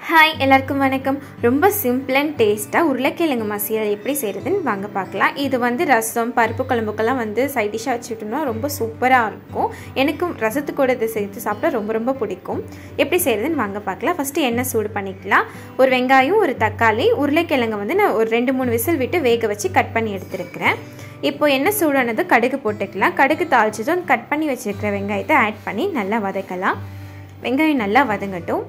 hi எல்லாருக்கும் வணக்கம் ரொம்ப சிம்பிள் அண்ட் டேஸ்ட்டாக உருளைக்கிழங்கு மசியல் எப்படி செய்கிறதுன்னு வாங்க பார்க்கலாம் இது வந்து ரசம் பருப்பு குழம்புக்கெல்லாம் வந்து சைட் டிஷ்ஷாக வச்சுட்டோம்னா ரொம்ப சூப்பராக இருக்கும் எனக்கும் ரசத்துக்கூட இதை சேர்த்து சாப்பிட்டா ரொம்ப ரொம்ப பிடிக்கும் எப்படி செய்கிறதுன்னு வாங்க பார்க்கலாம் ஃபஸ்ட்டு எண்ணெய் சூடு பண்ணிக்கலாம் ஒரு வெங்காயம் ஒரு தக்காளி உருளைக்கிழங்கு வந்து நான் ஒரு ரெண்டு மூணு விசில் விட்டு வேக வச்சு கட் பண்ணி எடுத்துருக்கிறேன் இப்போ எண்ணெய் சூடானது கடுகு போட்டுக்கலாம் கடுகு தாளிச்சதும் கட் பண்ணி வச்சுருக்கிற வெங்காயத்தை ஆட் பண்ணி நல்லா வதக்கலாம் வெங்காயம் நல்லா வதங்கட்டும்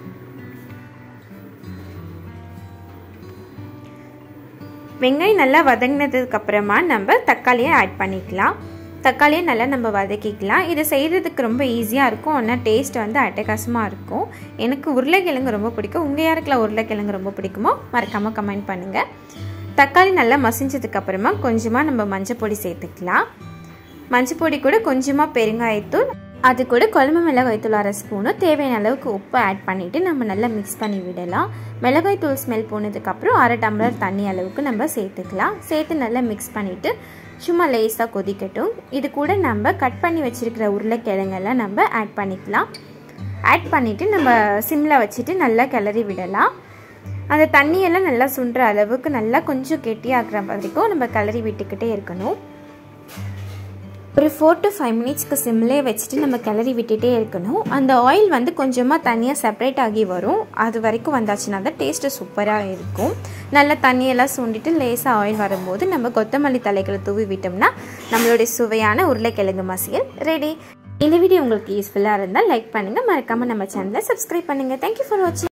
வெங்காயம் நல்லா வதங்கினதுக்கு அப்புறமா நம்ம தக்காளியை ஆட் பண்ணிக்கலாம் தக்காளியை நல்லா நம்ம வதக்கிக்கலாம் இதை செய்கிறதுக்கு ரொம்ப ஈஸியாக இருக்கும் ஆனால் டேஸ்ட் வந்து அட்டகாசமாக இருக்கும் எனக்கு உருளைக்கிழங்கு ரொம்ப பிடிக்கும் உங்கள் யாருக்கெல்லாம் உருளைக்கிழங்கு ரொம்ப பிடிக்குமோ மறக்காமல் கமெண்ட் பண்ணுங்கள் தக்காளி நல்லா மசிஞ்சதுக்கு அப்புறமா கொஞ்சமாக நம்ம மஞ்சள் பொடி சேர்த்துக்கலாம் மஞ்சள் பொடி கூட கொஞ்சமாக பெருங்காயத்தூள் அது கூட குழம்பு மிளகாய்த்தூள் அரை ஸ்பூனும் தேவையான அளவுக்கு உப்பு ஆட் பண்ணிவிட்டு நம்ம நல்லா மிக்ஸ் பண்ணி விடலாம் மிளகாய்த்தூள் ஸ்மெல் போனதுக்கப்புறம் அரை டம்ளர் தண்ணி அளவுக்கு நம்ம சேர்த்துக்கலாம் சேர்த்து நல்லா மிக்ஸ் பண்ணிவிட்டு சும்மா லேஸாக கொதிக்கட்டும் இது கூட நம்ம கட் பண்ணி வச்சுருக்கிற உருளைக்கிழங்கெல்லாம் நம்ம ஆட் பண்ணிக்கலாம் ஆட் பண்ணிவிட்டு நம்ம சிம்மில் வச்சுட்டு நல்லா கிளறி விடலாம் அந்த தண்ணியெல்லாம் நல்லா சுண்டுற அளவுக்கு நல்லா கொஞ்சம் கெட்டியாகிற வரைக்கும் நம்ம கிளறி விட்டுக்கிட்டே இருக்கணும் ஒரு ஃபோர் டு ஃபைவ் மினிட்ஸ்க்கு சிம்லே வச்சுட்டு நம்ம கிளறி விட்டுட்டே இருக்கணும் அந்த ஆயில் வந்து கொஞ்சமாக தனியாக செப்பரேட் ஆகி வரும் அது வரைக்கும் வந்தாச்சுன்னா தான் டேஸ்ட்டு சூப்பராக இருக்கும் நல்லா தண்ணியெல்லாம் சுண்டிட்டு லேசாக ஆயில் வரும்போது நம்ம கொத்தமல்லி தலைகளை தூவி விட்டோம்னா நம்மளுடைய சுவையான உருளைக்கிழங்கு மசியல் ரெடி இந்த வீடியோ உங்களுக்கு யூஸ்ஃபுல்லாக இருந்தால் லைக் பண்ணுங்கள் மறக்காமல் நம்ம சேனலை சப்ஸ்கிரைப் பண்ணுங்கள் தேங்க்யூ ஃபார் வாட்சிங்